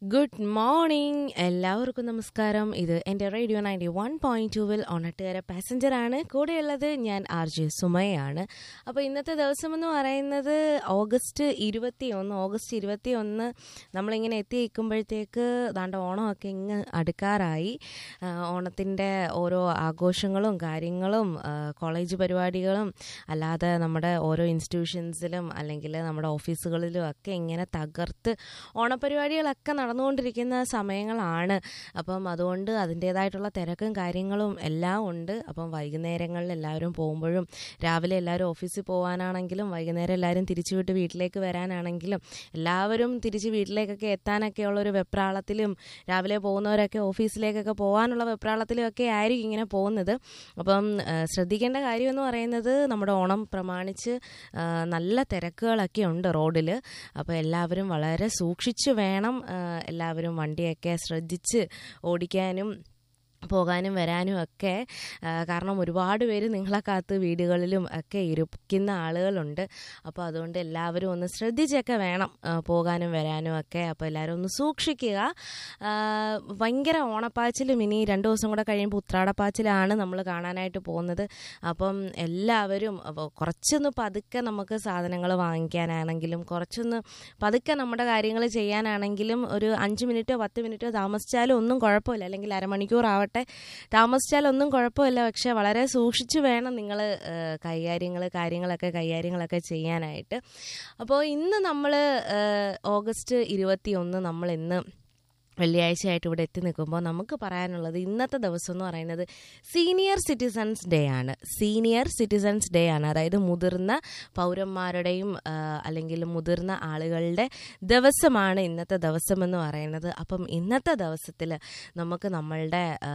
good morning എല്ലാവർക്കും നമസ്കാരം ഇത് എൻ്റെ റേഡിയോ നയൻറ്റി വൺ പോയിൻറ്റ് ടൂവിൽ ഒണട്ടുകര പാസഞ്ചറാണ് കൂടെയുള്ളത് ഞാൻ ആർ ജെ സുമയാണ് അപ്പോൾ ഇന്നത്തെ ദിവസം എന്ന് പറയുന്നത് ഓഗസ്റ്റ് ഇരുപത്തി ഒന്ന് ഓഗസ്റ്റ് ഇരുപത്തി ഒന്ന് നമ്മളിങ്ങനെ എത്തി നിൽക്കുമ്പോഴത്തേക്ക് ദാണ്ട ഓണമൊക്കെ ഇങ്ങ് അടുക്കാറായി ഓണത്തിൻ്റെ ഓരോ ആഘോഷങ്ങളും കാര്യങ്ങളും ആ, കോളേജ് പരിപാടികളും അല്ലാതെ നമ്മുടെ ഓരോ ഇൻസ്റ്റിറ്റ്യൂഷൻസിലും അല്ലെങ്കിൽ നമ്മുടെ ഓഫീസുകളിലും ഒക്കെ ഇങ്ങനെ തകർത്ത് ഓണപരിപാടികളൊക്കെ നടന്നുകൊണ്ടിരിക്കുന്ന സമയങ്ങളാണ് അപ്പം അതുകൊണ്ട് അതിൻ്റേതായിട്ടുള്ള തിരക്കും കാര്യങ്ങളും എല്ലാം ഉണ്ട് അപ്പം വൈകുന്നേരങ്ങളിൽ എല്ലാവരും പോകുമ്പോഴും രാവിലെ എല്ലാവരും ഓഫീസിൽ പോകാനാണെങ്കിലും വൈകുന്നേരം എല്ലാവരും തിരിച്ചു വിട്ട് വീട്ടിലേക്ക് വരാനാണെങ്കിലും എല്ലാവരും തിരിച്ച് വീട്ടിലേക്കൊക്കെ എത്താനൊക്കെയുള്ള ഒരു വെപ്രാളത്തിലും രാവിലെ പോകുന്നവരൊക്കെ ഓഫീസിലേക്കൊക്കെ പോകാനുള്ള വെപ്രാളത്തിലും ഒക്കെ ആയിരിക്കും ഇങ്ങനെ പോകുന്നത് അപ്പം ആ, ശ്രദ്ധിക്കേണ്ട കാര്യം എന്ന് പറയുന്നത് നമ്മുടെ ഓണം പ്രമാണിച്ച് ആ, നല്ല തിരക്കുകളൊക്കെ ഉണ്ട് റോഡിൽ അപ്പോൾ എല്ലാവരും വളരെ സൂക്ഷിച്ച് വേണം ആ, എല്ലാവരും വണ്ടിയൊക്കെ ശ്രദ്ധിച്ച് ഓടിക്കാനും പോകാനും വരാനും ഒക്കെ ആ, കാരണം ഒരുപാട് പേര് നിങ്ങളെ കാത്ത് വീടുകളിലും ഒക്കെ ഇരിക്കുന്ന ആളുകളുണ്ട് അപ്പോൾ അതുകൊണ്ട് എല്ലാവരും ഒന്ന് ശ്രദ്ധിച്ചൊക്കെ വേണം ആ, പോകാനും വരാനും ഒക്കെ അപ്പോൾ എല്ലാവരും ഒന്ന് സൂക്ഷിക്കുക ആ, ഭയങ്കര ഓണപ്പാച്ചിലും ഇനി രണ്ട് ദിവസം കൂടെ കഴിയുമ്പോൾ ഉത്രാടപ്പാച്ചിലാണ് നമ്മൾ കാണാനായിട്ട് പോകുന്നത് അപ്പം എല്ലാവരും അപ്പോൾ കുറച്ചൊന്ന് പതുക്കെ നമുക്ക് സാധനങ്ങൾ വാങ്ങിക്കാനാണെങ്കിലും കുറച്ചൊന്ന് പതുക്കെ നമ്മുടെ കാര്യങ്ങൾ ചെയ്യാനാണെങ്കിലും ഒരു അഞ്ച് മിനിറ്റോ പത്ത് മിനിറ്റോ താമസിച്ചാലും ഒന്നും കുഴപ്പമില്ല അല്ലെങ്കിൽ അരമണിക്കൂർ ആവട്ടെ താമസിച്ചാലൊന്നും കുഴപ്പമില്ല പക്ഷെ വളരെ സൂക്ഷിച്ച് വേണം നിങ്ങൾ കൈകാര്യങ്ങൾ കാര്യങ്ങളൊക്കെ കൈകാര്യങ്ങളൊക്കെ ചെയ്യാനായിട്ട് അപ്പോൾ ഇന്ന് നമ്മൾ ഓഗസ്റ്റ് ഇരുപത്തി ഒന്ന് നമ്മൾ ഇന്ന് വെള്ളിയാഴ്ചയായിട്ട് ഇവിടെ എത്തി നിൽക്കുമ്പോൾ നമുക്ക് പറയാനുള്ളത് ഇന്നത്തെ ദിവസം എന്ന് പറയുന്നത് സീനിയർ സിറ്റിസൺസ് ഡേ ആണ് സീനിയർ സിറ്റിസൺസ് ഡേ ആണ് അതായത് മുതിർന്ന പൗരന്മാരുടെയും ആ, അല്ലെങ്കിൽ മുതിർന്ന ആളുകളുടെ ദിവസമാണ് ഇന്നത്തെ ദിവസം എന്ന് പറയുന്നത് അപ്പം ഇന്നത്തെ ദിവസത്തിൽ നമുക്ക് നമ്മളുടെ ആ,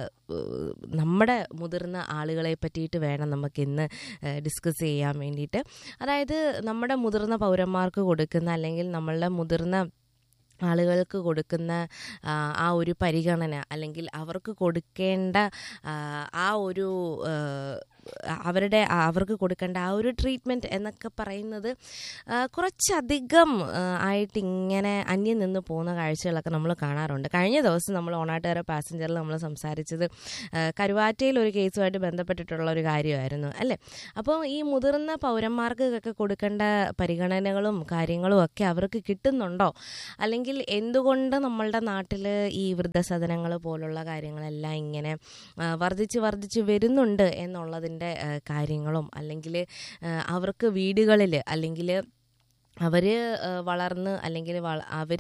നമ്മുടെ മുതിർന്ന ആളുകളെ പറ്റിയിട്ട് വേണം നമുക്ക് ഇന്ന് ഡിസ്കസ് ചെയ്യാൻ വേണ്ടിയിട്ട് അതായത് നമ്മുടെ മുതിർന്ന പൗരന്മാർക്ക് കൊടുക്കുന്ന അല്ലെങ്കിൽ നമ്മളുടെ മുതിർന്ന ആളുകൾക്ക് കൊടുക്കുന്ന ആ, ആ ഒരു പരിഗണന അല്ലെങ്കിൽ അവർക്ക് കൊടുക്കേണ്ട ആ, ആ ഒരു ആ, അവരുടെ ആ- അവർക്ക് കൊടുക്കേണ്ട ആ ഒരു ട്രീറ്റ്മെൻറ്റ് എന്നൊക്കെ പറയുന്നത് ആ, കുറച്ചധികം ആ, ആയിട്ട് ഇങ്ങനെ അന്യം നിന്ന് പോകുന്ന കാഴ്ചകളൊക്കെ നമ്മൾ കാണാറുണ്ട് കഴിഞ്ഞ ദിവസം നമ്മൾ ഓണാട്ടുകാര പാസഞ്ചറിൽ നമ്മൾ സംസാരിച്ചത് ആ, കരുവാറ്റയിൽ ഒരു കേസുമായിട്ട് ബന്ധപ്പെട്ടിട്ടുള്ള ഒരു കാര്യമായിരുന്നു അല്ലേ അപ്പോൾ ഈ മുതിർന്ന പൗരന്മാർക്കൊക്കെ കൊടുക്കേണ്ട പരിഗണനകളും കാര്യങ്ങളും ഒക്കെ അവർക്ക് കിട്ടുന്നുണ്ടോ അല്ലെങ്കിൽ എന്തുകൊണ്ട് നമ്മളുടെ നാട്ടിൽ ഈ വൃദ്ധസദനങ്ങൾ പോലുള്ള കാര്യങ്ങളെല്ലാം ഇങ്ങനെ ആ, വർദ്ധിച്ച് വർദ്ധിച്ച് വരുന്നുണ്ട് എന്നുള്ളതിൻ്റെ ആ, കാര്യങ്ങളും അല്ലെങ്കിൽ അവർക്ക് വീടുകളിൽ അല്ലെങ്കിൽ അവർ വളർന്ന് അല്ലെങ്കിൽ അവർ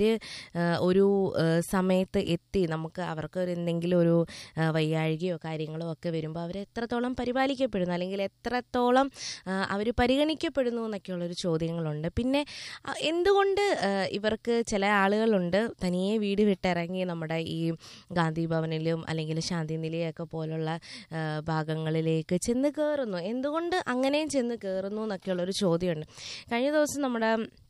ഒരു ആ, സമയത്ത് എത്തി നമുക്ക് അവർക്ക് ഒരു എന്തെങ്കിലും ഒരു ആ, വയ്യാഴികയോ കാര്യങ്ങളോ ഒക്കെ വരുമ്പോൾ അവർ എത്രത്തോളം പരിപാലിക്കപ്പെടുന്നു അല്ലെങ്കിൽ എത്രത്തോളം അവർ പരിഗണിക്കപ്പെടുന്നു എന്നൊക്കെയുള്ളൊരു ചോദ്യങ്ങളുണ്ട് പിന്നെ ആ, എന്തുകൊണ്ട് ആ, ഇവർക്ക് ചില ആളുകളുണ്ട് തനിയെ വീട് വിട്ടിറങ്ങി നമ്മുടെ ഈ ഗാന്ധി ഭവനിലും അല്ലെങ്കിൽ ശാന്തി നിലയൊക്കെ പോലുള്ള ആ, ഭാഗങ്ങളിലേക്ക് ചെന്ന് കയറുന്നു എന്തുകൊണ്ട് അങ്ങനെയും ചെന്ന് കയറുന്നു എന്നൊക്കെയുള്ളൊരു ചോദ്യമുണ്ട് കഴിഞ്ഞ ദിവസം നമ്മുടെ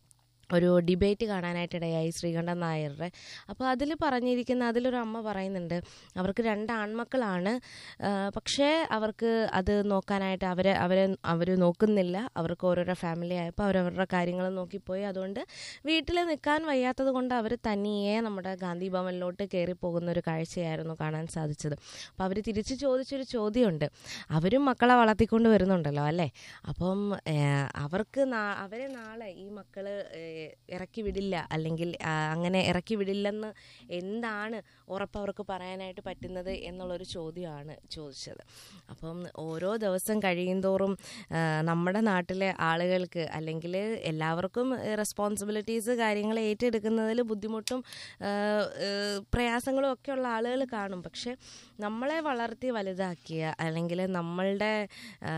ഒരു ഡിബേറ്റ് കാണാനായിട്ടിടയായി ശ്രീകണ്ഠൻ നായരുടെ അപ്പോൾ അതിൽ പറഞ്ഞിരിക്കുന്ന അതിലൊരു അമ്മ പറയുന്നുണ്ട് അവർക്ക് രണ്ട് ആൺമക്കളാണ് ആ, പക്ഷേ അവർക്ക് അത് നോക്കാനായിട്ട് അവരെ അവരെ അവർ നോക്കുന്നില്ല അവർക്ക് ഓരോരോ ഫാമിലി ആയപ്പോൾ അവരവരുടെ കാര്യങ്ങൾ നോക്കിപ്പോയി അതുകൊണ്ട് വീട്ടിൽ നിൽക്കാൻ വയ്യാത്തത് കൊണ്ട് അവർ തനിയെ നമ്മുടെ ഗാന്ധി ഭവനിലോട്ട് കയറി പോകുന്ന ഒരു കാഴ്ചയായിരുന്നു കാണാൻ സാധിച്ചത് അപ്പോൾ അവർ തിരിച്ച് ചോദിച്ചൊരു ചോദ്യമുണ്ട് അവരും മക്കളെ വളർത്തിക്കൊണ്ട് വരുന്നുണ്ടല്ലോ അല്ലേ അപ്പം ഏഹ്, അവർക്ക് നാ- അവരെ നാളെ ഈ മക്കള് ഏഹ്, ഇറക്കി വിടില്ല അല്ലെങ്കിൽ ആ, അങ്ങനെ ഇറക്കി വിടില്ലെന്ന് എന്താണ് ഉറപ്പ് അവർക്ക് പറയാനായിട്ട് പറ്റുന്നത് എന്നുള്ളൊരു ചോദ്യമാണ് ചോദിച്ചത് അപ്പം ഓരോ ദിവസം കഴിയുന്തോറും ആ, നമ്മുടെ നാട്ടിലെ ആളുകൾക്ക് അല്ലെങ്കിൽ എല്ലാവർക്കും റെസ്പോൺസിബിലിറ്റീസ് കാര്യങ്ങൾ ഏറ്റെടുക്കുന്നതിൽ ബുദ്ധിമുട്ടും ആ, ഏ, പ്രയാസങ്ങളും ഒക്കെ ഉള്ള ആളുകൾ കാണും പക്ഷെ നമ്മളെ വളർത്തി വലുതാക്കിയ അല്ലെങ്കിൽ നമ്മളുടെ ആ,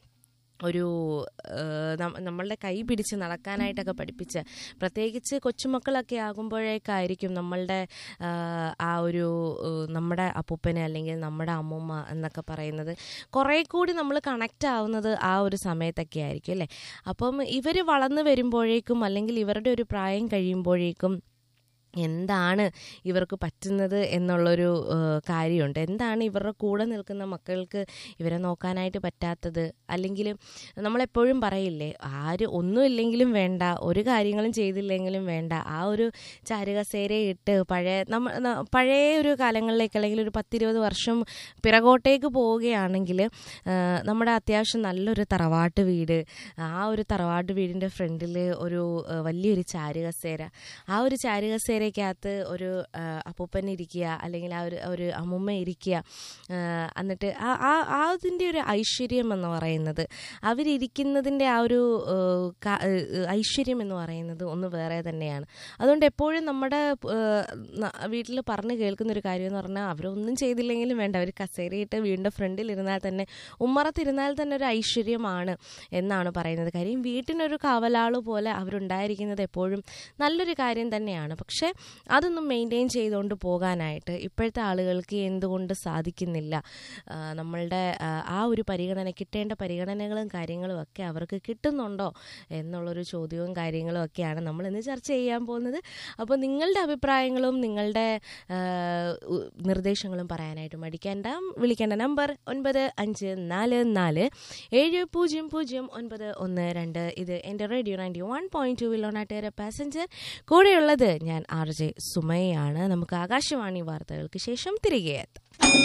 ഒരു ഏഹ്, നം- നമ്മളുടെ കൈ പിടിച്ച് നടക്കാനായിട്ടൊക്കെ പഠിപ്പിച്ച് പ്രത്യേകിച്ച് കൊച്ചുമക്കളൊക്കെ ആകുമ്പോഴേക്കായിരിക്കും നമ്മളുടെ ആഹ്, ആ ഒരു ഏഹ്, നമ്മുടെ അപ്പൂപ്പന് അല്ലെങ്കിൽ നമ്മുടെ അമ്മൂമ്മ എന്നൊക്കെ പറയുന്നത് കുറേ കൂടി നമ്മൾ കണക്റ്റ് ആവുന്നത് ആ ഒരു സമയത്തൊക്കെ ആയിരിക്കും അല്ലേ അപ്പം ഇവർ വളർന്നു വരുമ്പോഴേക്കും അല്ലെങ്കിൽ ഇവരുടെ ഒരു പ്രായം കഴിയുമ്പോഴേക്കും എന്താണ് ഇവർക്ക് പറ്റുന്നത് എന്നുള്ളൊരു ഏഹ്, കാര്യമുണ്ട് എന്താണ് ഇവരുടെ കൂടെ നിൽക്കുന്ന മക്കൾക്ക് ഇവരെ നോക്കാനായിട്ട് പറ്റാത്തത് അല്ലെങ്കിൽ നമ്മളെപ്പോഴും പറയില്ലേ ആര് ഒന്നുമില്ലെങ്കിലും വേണ്ട ഒരു കാര്യങ്ങളും ചെയ്തില്ലെങ്കിലും വേണ്ട ആ ഒരു ചാരുകസേരയിട്ട് പഴയ നമ്മ ന- പഴയ ഒരു കാലങ്ങളിലേക്ക് അല്ലെങ്കിൽ ഒരു പത്തിരുപത് വർഷം പിറകോട്ടേക്ക് പോവുകയാണെങ്കിൽ നമ്മുടെ അത്യാവശ്യം നല്ലൊരു തറവാട്ട് വീട് ആ ഒരു തറവാട്ട് വീടിൻ്റെ ഫ്രണ്ടിൽ ഒരു ഏഹ്, വലിയൊരു ചാരുകസേര ആ ഒരു ചാരുകസേരയ്ക്കകത്ത് ഒരു ആ, അപ്പൂപ്പൻ ഇരിക്കുക അല്ലെങ്കിൽ ആ ഒരു ഒരു അമ്മുമ്മ ഇരിക്കുക ആ, എന്നിട്ട് ആ ആ ആ അതിൻ്റെ ഒരു ഐശ്വര്യം എന്ന് പറയുന്നത് അവരിയ്ക്കുന്നതിൻ്റെ ആ ഒരു ഏഹ്, ക- ഏഹ്, ഐശ്വര്യം എന്ന് പറയുന്നത് ഒന്ന് വേറെ തന്നെയാണ് അതുകൊണ്ട് എപ്പോഴും നമ്മുടെ വീട്ടിൽ പറഞ്ഞു കേൾക്കുന്ന ഒരു കാര്യം എന്ന് പറഞ്ഞാൽ അവരൊന്നും ചെയ്തില്ലെങ്കിലും വേണ്ട അവർ കസേരയിട്ട് വീടിൻ്റെ ഫ്രണ്ടിൽ ഇരുന്നാൽ തന്നെ ഉമ്മറത്തിരുന്നാൽ തന്നെ ഒരു ഐശ്വര്യമാണ് എന്നാണ് പറയുന്നത് കാര്യം വീട്ടിനൊരു കാവലാള് പോലെ അവരുണ്ടായിരിക്കുന്നത് എപ്പോഴും നല്ലൊരു കാര്യം തന്നെയാണ് പക്ഷേ അതൊന്നും മെയിൻറ്റെയിൻ ചെയ്തുകൊണ്ട് പോകാനായിട്ട് ഇപ്പോഴത്തെ ആളുകൾക്ക് എന്തുകൊണ്ട് സാധിക്കുന്നില്ല ആ, നമ്മളുടെ ആ, ആ ഒരു പരിഗണന കിട്ടേണ്ട പരിഗണനകളും കാര്യങ്ങളും ഒക്കെ അവർക്ക് കിട്ടുന്നുണ്ടോ എന്നുള്ളൊരു ചോദ്യവും കാര്യങ്ങളും ഒക്കെയാണ് നമ്മൾ ഇന്ന് ചർച്ച ചെയ്യാൻ പോകുന്നത് അപ്പോൾ നിങ്ങളുടെ അഭിപ്രായങ്ങളും നിങ്ങളുടെ ആ, ഉ- നിർദ്ദേശങ്ങളും പറയാനായിട്ട് മടിക്കേണ്ട വിളിക്കേണ്ട നമ്പർ ഒൻപത് അഞ്ച് നാല് നാല് ഏഴ് പൂജ്യം പൂജ്യം ഒൻപത് ഒന്ന് രണ്ട് ഇത് എൻ്റെ radio ninety one point two വിലോണാട്ടുകാര പാസഞ്ചർ കൂടെയുള്ളത് ഞാൻ ആർ ജെ സുമയാണ് നമുക്ക് ആകാശവാണി വാർത്തകൾക്ക് ശേഷം തിരികെ എത്താം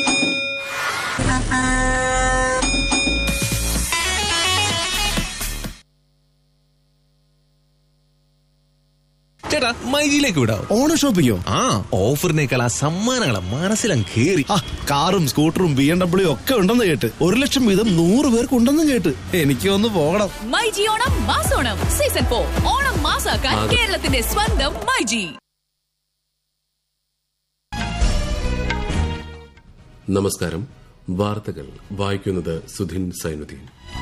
ചേട്ടാ മൈജിയിലേക്ക് വിടാം ഓണ ഷോപ്പിങ്ങോ ആ ഓഫറിനേക്കാൾ ആ സമ്മാനങ്ങളെ മനസ്സിലും കേറി ആ കാറും സ്കൂട്ടറും ബി എം ഡബ്ല്യു ഒക്കെ ഉണ്ടെന്ന് കേട്ട് ഒരു ലക്ഷം വീതം നൂറ് പേർക്ക് ഉണ്ടെന്നും കേട്ട് എനിക്ക് ഒന്ന് പോകണം മൈജി ഓണം മാസോണം സീസൺ ഫോർ ഓണം മാസാക്കാൻ കേരളത്തിന്റെ സ്വന്തം മൈജി നമസ്കാരം വാർത്തകൾ വായിക്കുന്നത് സുധിൻ സൈനുദ്ദീൻ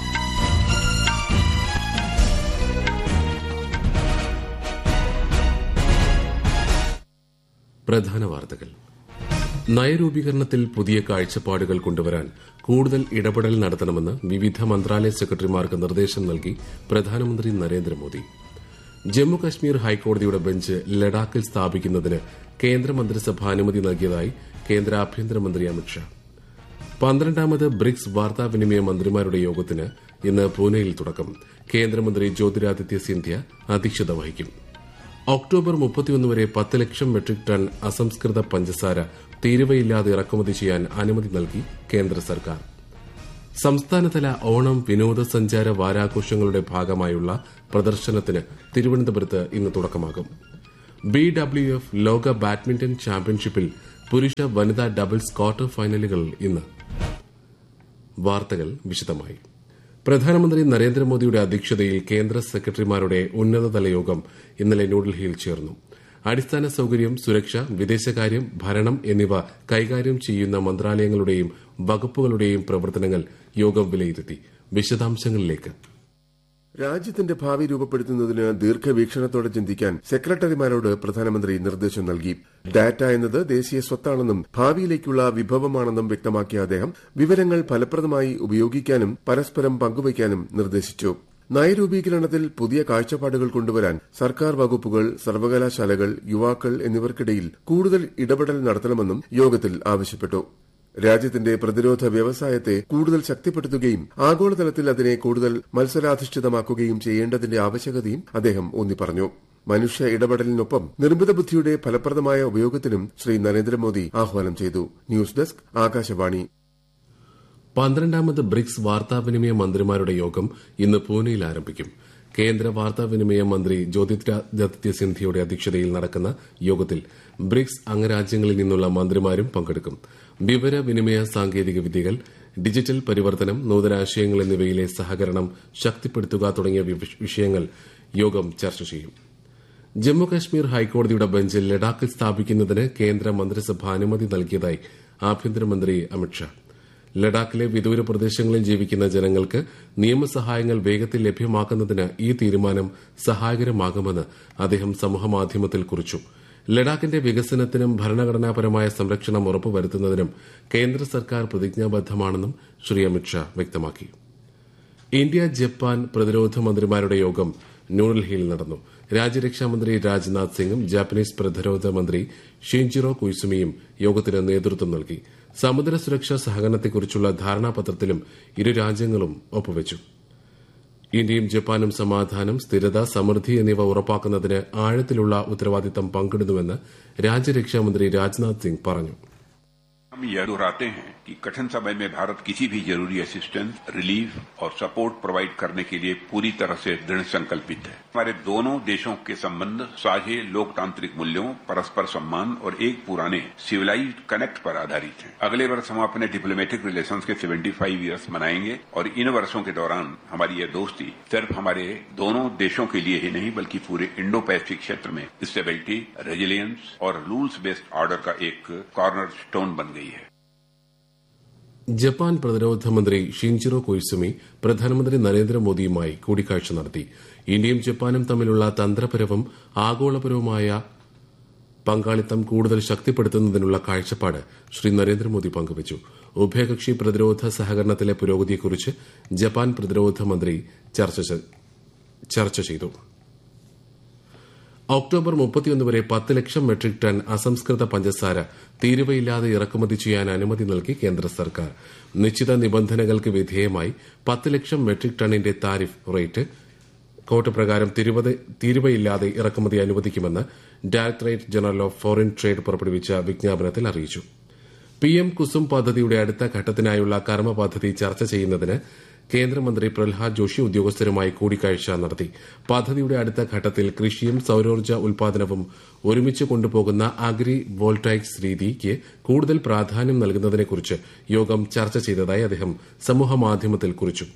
പ്രധാന വാർത്തകൾ നയരൂപീകരണത്തിൽ പുതിയ കാഴ്ചപ്പാടുകൾ കൊണ്ടുവരാൻ കൂടുതൽ ഇടപെടൽ നടത്തണമെന്ന് വിവിധ മന്ത്രാലയ സെക്രട്ടറിമാർക്ക് നിർദ്ദേശം നൽകി പ്രധാനമന്ത്രി നരേന്ദ്രമോദി ജമ്മു കശ്മീർ ഹൈക്കോടതിയുടെ ബെഞ്ച് ലഡാക്കിൽ സ്ഥാപിക്കുന്നതിന് കേന്ദ്രമന്ത്രിസഭ അനുമതി നൽകിയതായി കേന്ദ്ര ആഭ്യന്തരമന്ത്രി അമിത്ഷാ പന്ത്രണ്ടാമത് ബ്രിക്സ് വാർത്താവിനിമയ മന്ത്രിമാരുടെ യോഗത്തിന് ഇന്ന് പൂനെയിൽ തുടക്കം കേന്ദ്രമന്ത്രി ജ്യോതിരാദിത്യ സിന്ധ്യ അധ്യക്ഷത വഹിക്കും ഒക്ടോബർ മുപ്പത്തിയൊന്ന് വരെ പത്ത് ലക്ഷം മെട്രിക് ടൺ അസംസ്കൃത പഞ്ചസാര തീരുവയില്ലാതെ ഇറക്കുമതി ചെയ്യാൻ അനുമതി നൽകി കേന്ദ്ര സർക്കാർ സംസ്ഥാനതല ഓണം വിനോദസഞ്ചാര വാരാഘോഷങ്ങളുടെ ഭാഗമായുള്ള പ്രദർശനത്തിന് തിരുവനന്തപുരത്ത് ഇന്ന് തുടക്കമാകും ബി ഡബ്ല്യു എഫ് ലോക ബാഡ്മിന്റൺ ചാമ്പ്യൻഷിപ്പിൽ പുരുഷ വനിതാ ഡബിൾസ് ക്വാർട്ടർ ഫൈനലുകൾ ഇന്ന് വാർത്തകൾ വിശദമായി പ്രധാനമന്ത്രി നരേന്ദ്രമോദിയുടെ അധ്യക്ഷതയിൽ കേന്ദ്ര സെക്രട്ടറിമാരുടെ ഉന്നതതല യോഗം ഇന്നലെ ന്യൂഡൽഹിയിൽ ചേർന്നു അടിസ്ഥാന സൌകര്യം സുരക്ഷ വിദേശകാര്യം ഭരണം എന്നിവ കൈകാര്യം ചെയ്യുന്ന മന്ത്രാലയങ്ങളുടെയും വകുപ്പുകളുടെയും പ്രവർത്തനങ്ങൾ യോഗം വിലയിരുത്തി വിശദാംശങ്ങളിലേക്ക് രാജ്യത്തിന്റെ ഭാവി രൂപപ്പെടുത്തുന്നതിന് ദീർഘവീക്ഷണത്തോടെ ചിന്തിക്കാൻ സെക്രട്ടറിമാരോട് പ്രധാനമന്ത്രി നിർദ്ദേശം നൽകി ഡാറ്റ എന്നത് ദേശീയ സ്വത്താണെന്നും ഭാവിയിലേക്കുള്ള വിഭവമാണെന്നും വ്യക്തമാക്കിയ അദ്ദേഹം വിവരങ്ങൾ ഫലപ്രദമായി ഉപയോഗിക്കാനും പരസ്പരം പങ്കുവയ്ക്കാനും നിർദ്ദേശിച്ചു നയരൂപീകരണത്തിൽ പുതിയ കാഴ്ചപ്പാടുകൾ കൊണ്ടുവരാൻ സർക്കാർ വകുപ്പുകൾ സർവകലാശാലകൾ യുവാക്കൾ എന്നിവർക്കിടയിൽ കൂടുതൽ ഇടപെടൽ നടത്തണമെന്നും യോഗത്തിൽ ആവശ്യപ്പെട്ടു രാജ്യത്തിന്റെ പ്രതിരോധ വ്യവസായത്തെ കൂടുതൽ ശക്തിപ്പെടുത്തുകയും ആഗോളതലത്തിൽ അതിനെ കൂടുതൽ മത്സരാധിഷ്ഠിതമാക്കുകയും ചെയ്യേണ്ടതിന്റെ ആവശ്യകതയും അദ്ദേഹം ഊന്നി പറഞ്ഞു മനുഷ്യ ഇടപെടലിനൊപ്പം നിർമ്മിത ബുദ്ധിയുടെ ഫലപ്രദമായ ഉപയോഗത്തിനും ശ്രീ നരേന്ദ്രമോദി ആഹ്വാനം ചെയ്തു ന്യൂസ് ഡെസ്ക് ആകാശവാണി പന്ത്രണ്ടാമത് ബ്രിക്സ് വാർത്താവിനിമയ മന്ത്രിമാരുടെ യോഗം ഇന്ന് പൂനെയിൽ ആരംഭിക്കും കേന്ദ്ര വാർത്താവിനിമയ മന്ത്രി ജ്യോതിരാദിത്യ സിന്ധ്യയുടെ അധ്യക്ഷതയിൽ നടക്കുന്ന യോഗത്തിൽ ബ്രിക്സ് അംഗരാജ്യങ്ങളിൽ നിന്നുള്ള മന്ത്രിമാരും പങ്കെടുക്കും വിവരവിനിമയ സാങ്കേതിക വിദ്യകൾ ഡിജിറ്റൽ പരിവർത്തനം നൂതനാശയങ്ങൾ എന്നിവയിലെ സഹകരണം ശക്തിപ്പെടുത്തുക തുടങ്ങിയ വിവ- വിഷയങ്ങൾ യോഗം ചർച്ച ചെയ്യും ജമ്മുകശ്മീർ ഹൈക്കോടതിയുടെ ബെഞ്ച് ലഡാക്കിൽ സ്ഥാപിക്കുന്നതിന് കേന്ദ്ര മന്ത്രിസഭ അനുമതി നൽകിയതായി ആഭ്യന്തരമന്ത്രി അമിത്ഷാ ലഡാക്കിലെ വിദൂര പ്രദേശങ്ങളിൽ ജീവിക്കുന്ന ജനങ്ങൾക്ക് നിയമസഹായങ്ങൾ വേഗത്തിൽ ലഭ്യമാക്കുന്നതിന് ഈ തീരുമാനം സഹായകരമാകുമെന്ന് അദ്ദേഹം സമൂഹമാധ്യമത്തിൽ കുറിച്ചു ലഡാക്കിന്റെ വികസനത്തിനും ഭരണഘടനാപരമായ സംരക്ഷണം ഉറപ്പുവരുത്തുന്നതിനും കേന്ദ്ര സർക്കാർ പ്രതിജ്ഞാബദ്ധമാണെന്നും ശ്രീ അമിത്ഷാ വ്യക്തമാക്കി ഇന്ത്യ ജപ്പാൻ പ്രതിരോധ മന്ത്രിമാരുടെ യോഗം ന്യൂഡൽഹിയിൽ നടന്നു രാജ്യരക്ഷാമന്ത്രി രാജ്നാഥ് സിംഗും ജാപ്പനീസ് പ്രതിരോധ മന്ത്രി ഷിൻജിറോ കുയ്സുമിയും യോഗത്തിന് നേതൃത്വം നൽകി സമുദ്ര സുരക്ഷാ സഹകരണത്തെക്കുറിച്ചുള്ള ധാരണാപത്രത്തിലും ഇരു രാജ്യങ്ങളും ഒപ്പുവച്ചു ഇന്ത്യയും ജപ്പാനും സമാധാനം സ്ഥിരത സമൃദ്ധി എന്നിവ ഉറപ്പാക്കുന്നതിന് ആഴത്തിലുള്ള ഉത്തരവാദിത്തം പങ്കിടുന്നുവെന്ന് രാജ്യരക്ഷാമന്ത്രി രാജ്നാഥ് സിംഗ് പറഞ്ഞു हम यह दोहराते हैं कि कठिन समय में भारत किसी भी जरूरी असिस्टेंस रिलीफ और सपोर्ट प्रोवाइड करने के लिए पूरी तरह से दृढ़ संकल्पित है हमारे दोनों देशों के संबंध साझे लोकतांत्रिक मूल्यों परस्पर सम्मान और एक पुराने सिविलाइज्ड कनेक्ट पर आधारित हैं अगले वर्ष हम अपने डिप्लोमेटिक रिलेशंस के 75 ईयर्स मनाएंगे और इन वर्षों के दौरान हमारी यह दोस्ती सिर्फ हमारे दोनों देशों के लिए ही नहीं बल्कि पूरे इंडो पैसिफिक क्षेत्र में स्टेबिलिटी रेजिलियंस और रूल्स बेस्ड ऑर्डर का एक कॉर्नर स्टोन बन गई है ജപ്പാൻ പ്രതിരോധ മന്ത്രി ഷിൻജിറോ കൊയ്സുമി പ്രധാനമന്ത്രി നരേന്ദ്രമോദിയുമായി കൂടിക്കാഴ്ച നടത്തി ഇന്ത്യയും ജപ്പാനും തമ്മിലുള്ള തന്ത്രപരവും ആഗോളപരവുമായ പങ്കാളിത്തം കൂടുതൽ ശക്തിപ്പെടുത്തുന്നതിനുള്ള കാഴ്ചപ്പാട് ശ്രീ നരേന്ദ്രമോദി പങ്കുവച്ചു ഉഭയകക്ഷി പ്രതിരോധ സഹകരണത്തിലെ പുരോഗതിയെക്കുറിച്ച് ജപ്പാൻ പ്രതിരോധ മന്ത്രി ചർച്ച ചെയ്തു ഒക്ടോബർ മുപ്പത്തിയൊന്ന് വരെ പത്ത് ലക്ഷം മെട്രിക് ടൺ അസംസ്കൃത പഞ്ചസാര തീരുവയില്ലാതെ ഇറക്കുമതി ചെയ്യാൻ അനുമതി നൽകി കേന്ദ്ര സർക്കാർ നിശ്ചിത നിബന്ധനകൾക്ക് വിധേയമായി പത്ത് ലക്ഷം മെട്രിക് ടണ്ണിന്റെ താരിഫ് റേറ്റ് കോട്ട് പ്രകാരം തീരുവയില്ലാതെ ഇറക്കുമതി അനുവദിക്കുമെന്ന് directorate general of foreign trade പുറപ്പെടുവിച്ച വിജ്ഞാപനത്തിൽ അറിയിച്ചു പിഎം കുസും പദ്ധതിയുടെ അടുത്ത ഘട്ടത്തിനായുള്ള കർമ്മ പദ്ധതി ചർച്ച ചെയ്യുന്നതിന് കേന്ദ്രമന്ത്രി പ്രഹ്ലാദ് ജോഷി ഉദ്യോഗസ്ഥരുമായി കൂടിക്കാഴ്ച നടത്തി പദ്ധതിയുടെ അടുത്ത ഘട്ടത്തിൽ കൃഷിയും സൌരോർജ്ജ ഉൽപാദനവും ഒരുമിച്ച് കൊണ്ടുപോകുന്ന അഗ്രി വോൾട്ടൈക്സ് രീതിക്ക് കൂടുതൽ പ്രാധാന്യം നൽകുന്നതിനെക്കുറിച്ച് യോഗം ചർച്ച ചെയ്തതായി അദ്ദേഹം സമൂഹമാധ്യമത്തിൽ കുറിച്ചു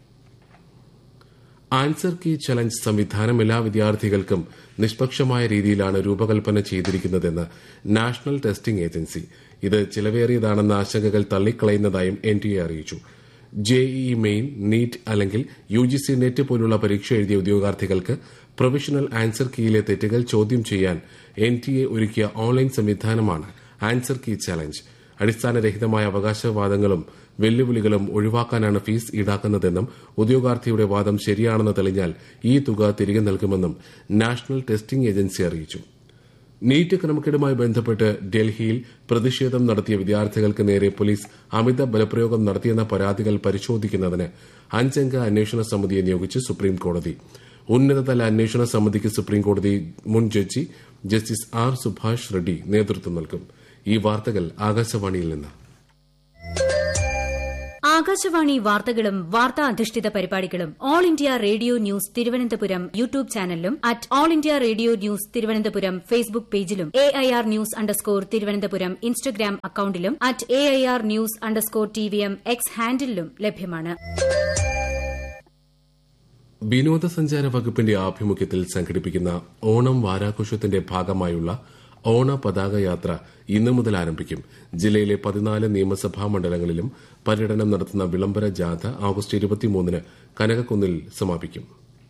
ആൻസർ കീ ചലഞ്ച് സംവിധാനം എല്ലാ വിദ്യാർത്ഥികൾക്കും നിഷ്പക്ഷമായ രീതിയിലാണ് രൂപകൽപ്പന ചെയ്തിരിക്കുന്നതെന്ന് നാഷണൽ ടെസ്റ്റിംഗ് ഏജൻസി ഇത് ചിലവേറിയതാണെന്ന ആശങ്കകൾ തള്ളിക്കളയുന്നതായും എൻടിഎ അറിയിച്ചു ജെഇഇ മെയിൻ നീറ്റ് അല്ലെങ്കിൽ യുജിസി നെറ്റ് പോലുള്ള പരീക്ഷ എഴുതിയ ഉദ്യോഗാർത്ഥികൾക്ക് പ്രൊഫഷണൽ ആൻസർ കീയിലെ തെറ്റുകൾ ചോദ്യം ചെയ്യാൻ എൻടിഎ ഒരുക്കിയ ഓൺലൈൻ സംവിധാനമാണ് ആൻസർ കീ ചലഞ്ച് അടിസ്ഥാനരഹിതമായ അവകാശവാദങ്ങളും വെല്ലുവിളികളും ഒഴിവാക്കാനാണ് ഫീസ് ഈടാക്കുന്നതെന്നും ഉദ്യോഗാർത്ഥിയുടെ വാദം ശരിയാണെന്ന് തെളിഞ്ഞാൽ ഈ തുക തിരികെ നൽകുമെന്നും നാഷണൽ ടെസ്റ്റിംഗ് ഏജൻസി അറിയിച്ചു നീറ്റ് ക്രമക്കേടുമായി ബന്ധപ്പെട്ട് ഡൽഹിയിൽ പ്രതിഷേധം നടത്തിയ വിദ്യാർത്ഥികൾക്ക് നേരെ പോലീസ് അമിത ബലപ്രയോഗം നടത്തിയെന്ന പരാതികൾ പരിശോധിക്കുന്നതിന് അഞ്ചംഗ അന്വേഷണ സമിതിയെ നിയോഗിച്ച് സുപ്രീംകോടതി ഉന്നതതല അന്വേഷണ സമിതിക്ക് സുപ്രീംകോടതി മുൻ judge justice R Subhash Reddy നേതൃത്വം നൽകും ഈ വാർത്തകൾ ആകാശവാണിയിൽ നിന്ന് ആകാശവാണി വാർത്തകളും വാർത്താ അധിഷ്ഠിത പരിപാടികളും all India radio news Thiruvananthapuram YouTube ചാനലിലും at all India radio news Thiruvananthapuram Facebook പേജിലും A I R news underscore Thiruvananthapuram Instagram അക്കൌണ്ടിലും at A I R news underscore T V M X ഹാൻഡിലും ലഭ്യമാണ് വിനോദസഞ്ചാര വകുപ്പിന്റെ ആഭിമുഖ്യത്തിൽ സംഘടിപ്പിക്കുന്ന ഓണം വാരാഘോഷത്തിന്റെ ഭാഗമായുള്ള ഓണ പതാക യാത്ര ഇന്നു മുതൽ ആരംഭിക്കും ജില്ലയിലെ പതിനാല് നിയമസഭാ മണ്ഡലങ്ങളിലും പര്യടനം നടത്തുന്ന വിളംബര ജാഥ ആഗസ്റ്റ് ഇരുപത്തിമൂന്നിന് കനകക്കുന്നിൽ സമാപിക്കും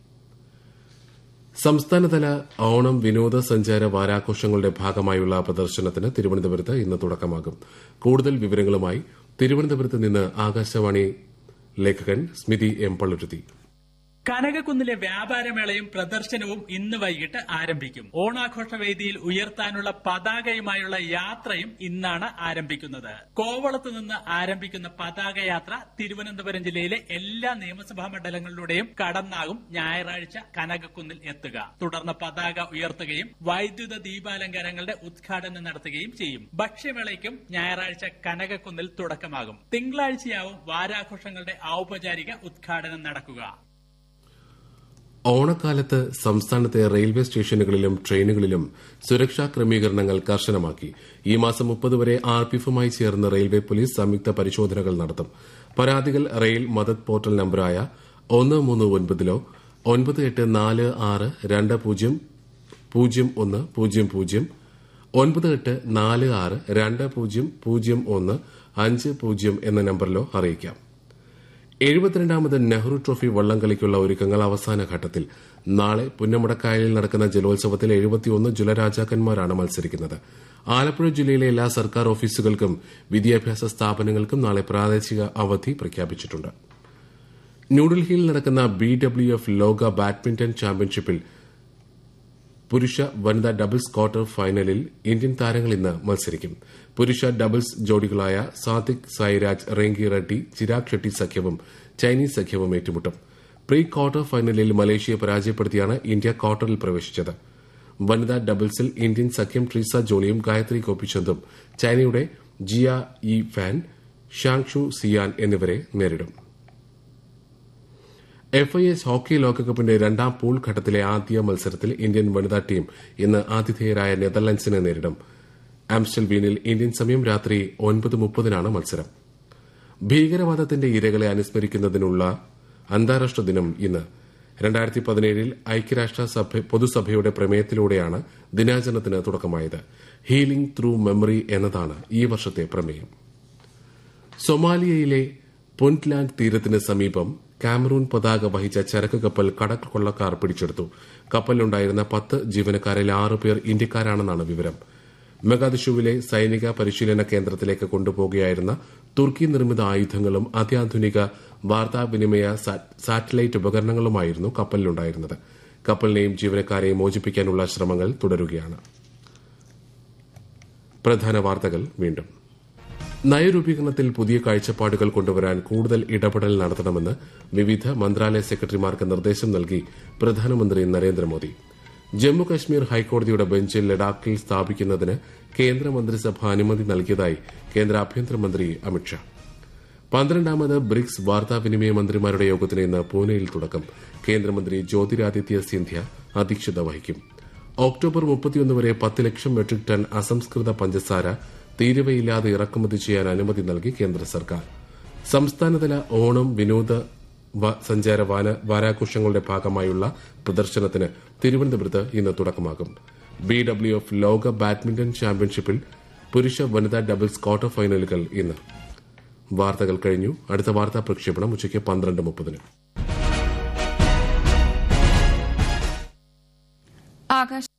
സംസ്ഥാനതല ഓണം വിനോദസഞ്ചാര വാരാഘോഷങ്ങളുടെ ഭാഗമായുള്ള പ്രദർശനത്തിന് തിരുവനന്തപുരത്ത് ഇന്ന് തുടക്കമാകും കൂടുതൽ വിവരങ്ങളുമായി തിരുവനന്തപുരത്ത് നിന്ന് ആകാശവാണി ലേഖകൻ സ്മിതി എം പള്ളുരുത്തി കനകക്കുന്നിലെ വ്യാപാരമേളയും പ്രദർശനവും ഇന്ന് വൈകിട്ട് ആരംഭിക്കും ഓണാഘോഷ വേദിയിൽ ഉയർത്താനുള്ള പതാകയുമായുള്ള യാത്രയും ഇന്നാണ് ആരംഭിക്കുന്നത് കോവളത്ത് നിന്ന് ആരംഭിക്കുന്ന പതാകയാത്ര തിരുവനന്തപുരം ജില്ലയിലെ എല്ലാ നിയമസഭാ മണ്ഡലങ്ങളിലൂടെയും കടന്നാകും ഞായറാഴ്ച കനകക്കുന്നിൽ എത്തുക തുടർന്ന് പതാക ഉയർത്തുകയും വൈദ്യുത ദീപാലങ്കാരങ്ങളുടെ ഉദ്ഘാടനം നടത്തുകയും ചെയ്യും ഭക്ഷ്യമേളയ്ക്കും ഞായറാഴ്ച കനകക്കുന്നിൽ തുടക്കമാകും തിങ്കളാഴ്ചയാവും വാരാഘോഷങ്ങളുടെ ഔപചാരിക ഉദ്ഘാടനം നടക്കുക ഓണക്കാലത്ത് സംസ്ഥാനത്തെ റെയിൽവേ സ്റ്റേഷനുകളിലും ട്രെയിനുകളിലും സുരക്ഷാ ക്രമീകരണങ്ങൾ കർശനമാക്കി ഈ മാസം മുപ്പത് വരെ ആർപിഎഫുമായി ചേർന്ന് റെയിൽവേ പോലീസ് സംയുക്ത പരിശോധനകൾ നടത്തും പരാതികൾ റെയിൽ മദത് പോർട്ടൽ നമ്പറായ ഒന്ന് മൂന്ന് ഒൻപതിലോ ഒൻപത് എട്ട് നാല് ആറ് രണ്ട് പൂജ്യം പൂജ്യം ഒന്ന് പൂജ്യം പൂജ്യം ഒൻപത് എട്ട് നാല് ആറ് രണ്ട് പൂജ്യം പൂജ്യം ഒന്ന് അഞ്ച് പൂജ്യം എന്ന നമ്പറിലോ അറിയിക്കാം എഴുപത്തിരണ്ടാമത് നെഹ്റു ട്രോഫി വള്ളംകളിക്കുള്ള ഒരുക്കങ്ങൾ അവസാന ഘട്ടത്തിൽ നാളെ പുന്നമടക്കായലിൽ നടക്കുന്ന ജലോത്സവത്തിൽ എഴുപത്തിയൊന്ന് ജലരാജാക്കന്മാരാണ് മത്സരിക്കുന്നത് ആലപ്പുഴ ജില്ലയിലെ എല്ലാ സർക്കാർ ഓഫീസുകൾക്കും വിദ്യാഭ്യാസ സ്ഥാപനങ്ങൾക്കും നാളെ പ്രാദേശിക അവധി പ്രഖ്യാപിച്ചിട്ടുണ്ട് ന്യൂഡൽഹിയിൽ നടക്കുന്ന ബി ഡബ്ല്യു എഫ് ലോക ബാഡ്മിന്റൺ ചാമ്പ്യൻഷിപ്പിൽ പുരുഷ വനിതാ ഡബിൾസ് ക്വാർട്ടർ ഫൈനലിൽ ഇന്ത്യൻ താരങ്ങൾ ഇന്ന് മത്സരിക്കും പുരുഷ ഡബിൾസ് ജോഡികളായ സാത്വിക് സായിരാജ് റേങ്കി റെഡ്ഡി ചിരാഗ് ഷെട്ടി സഖ്യവും ചൈനീസ് സഖ്യവും ഏറ്റുമുട്ടും പ്രീ ക്വാർട്ടർ ഫൈനലിൽ മലേഷ്യയെ പരാജയപ്പെടുത്തിയാണ് ഇന്ത്യ ക്വാർട്ടറിൽ പ്രവേശിച്ചത് വനിതാ ഡബിൾസിൽ ഇന്ത്യൻ സഖ്യം ട്രീസ ജോളിയും ഗായത്രി ഗോപിചന്ദും ചൈനയുടെ Jia Yi Fan Zhang Shu Xian എന്നിവരെ നേരിടും എഫ് ഐ എസ് ഹോക്കി ലോകകപ്പിന്റെ രണ്ടാം പൂൾ ഘട്ടത്തിലെ ആദ്യ മത്സരത്തിൽ ഇന്ത്യൻ വനിതാ ടീം ഇന്ന് ആതിഥേയരായ നെതർലൻഡ്സിനെ നേരിടും ആംസ്റ്റൽബീനിൽ ഇന്ത്യൻ സമയം രാത്രി ഒൻപത് മുപ്പതിനാണ് മത്സരം ഭീകരവാദത്തിന്റെ ഇരകളെ അനുസ്മരിക്കുന്നതിനുള്ള അന്താരാഷ്ട്ര ദിനം ഇന്ന് രണ്ടായിരത്തി പതിനേഴിൽ ഐക്യരാഷ്ട്ര സഭ പൊതുസഭയുടെ പ്രമേയത്തിലൂടെയാണ് ദിനാചരണത്തിന് തുടക്കമായത് ഹീലിംഗ് ത്രൂ മെമ്മറി എന്നതാണ് ഈ വർഷത്തെ പ്രമേയം സൊമാലിയയിലെ പുന്റ്ലാൻഡ് തീരത്തിന് സമീപം കാമറൂൺ പതാക വഹിച്ച ചരക്ക് കപ്പൽ കടൽ കൊള്ളക്കാർ പിടിച്ചെടുത്തു കപ്പലിലുണ്ടായിരുന്ന പത്ത് ജീവനക്കാരിൽ ആറ് പേർ ഇന്ത്യക്കാരാണെന്നാണ് വിവരം മെഗാദിഷുവിലെ സൈനിക പരിശീലന കേന്ദ്രത്തിലേക്ക് കൊണ്ടുപോകുകയായിരുന്ന തുർക്കി നിർമ്മിത ആയുധങ്ങളും അത്യാധുനിക വാർത്താവിനിമയ സാറ്റലൈറ്റ് ഉപകരണങ്ങളുമായിരുന്നു കപ്പലിലുണ്ടായിരുന്നത് കപ്പലിനെയും ജീവനക്കാരെയും മോചിപ്പിക്കാനുള്ള ശ്രമങ്ങൾ തുടരുകയാണ് പ്രധാന വാർത്തകൾ വീണ്ടും നയരൂപീകരണത്തിൽ പുതിയ കാഴ്ചപ്പാടുകൾ കൊണ്ടുവരാൻ കൂടുതൽ ഇടപെടൽ നടത്തണമെന്ന് വിവിധ മന്ത്രാലയ സെക്രട്ടറിമാർക്ക് നിർദ്ദേശം നൽകി പ്രധാനമന്ത്രി നരേന്ദ്രമോദി ജമ്മു കശ്മീർ ഹൈക്കോടതിയുടെ ബെഞ്ച് ലഡാക്കിൽ സ്ഥാപിക്കുന്നതിന് കേന്ദ്രമന്ത്രിസഭ അനുമതി നൽകിയതായി കേന്ദ്ര ആഭ്യന്തരമന്ത്രി അമിത്ഷാ പന്ത്രണ്ടാമത് ബ്രിക്സ് വാർത്താവിനിമയ മന്ത്രിമാരുടെ യോഗത്തിന് ഇന്ന് പൂനെയിൽ തുടക്കം കേന്ദ്രമന്ത്രി ജ്യോതിരാദിത്യ സിന്ധ്യ അധ്യക്ഷത വഹിക്കും ഒക്ടോബർ മുപ്പത്തിയൊന്ന് വരെ പത്ത് ലക്ഷം മെട്രിക് ടൺ അസംസ്കൃത പഞ്ചസാര തീരുവയില്ലാതെ ഇറക്കുമതി ചെയ്യാൻ അനുമതി നൽകി കേന്ദ്ര സർക്കാർ സംസ്ഥാനതല ഓണം വിനോദ സഞ്ചാര വാരാഘോഷങ്ങളുടെ ഭാഗമായുള്ള പ്രദർശനത്തിന് തിരുവനന്തപുരത്ത് ഇന്ന് തുടക്കമാകും ബി ഡബ്ല്യു എഫ് ലോക ബാഡ്മിന്റൺ ചാമ്പ്യൻഷിപ്പിൽ പുരുഷ വനിതാ ഡബിൾസ് ക്വാർട്ടർ ഫൈനലുകൾ ഇന്ന് വാർത്തകൾ കഴിഞ്ഞു അടുത്ത വാർത്താ പ്രക്ഷേപണം ഉച്ചയ്ക്ക് പന്ത്രണ്ട് മുപ്പതിന് ആകാശ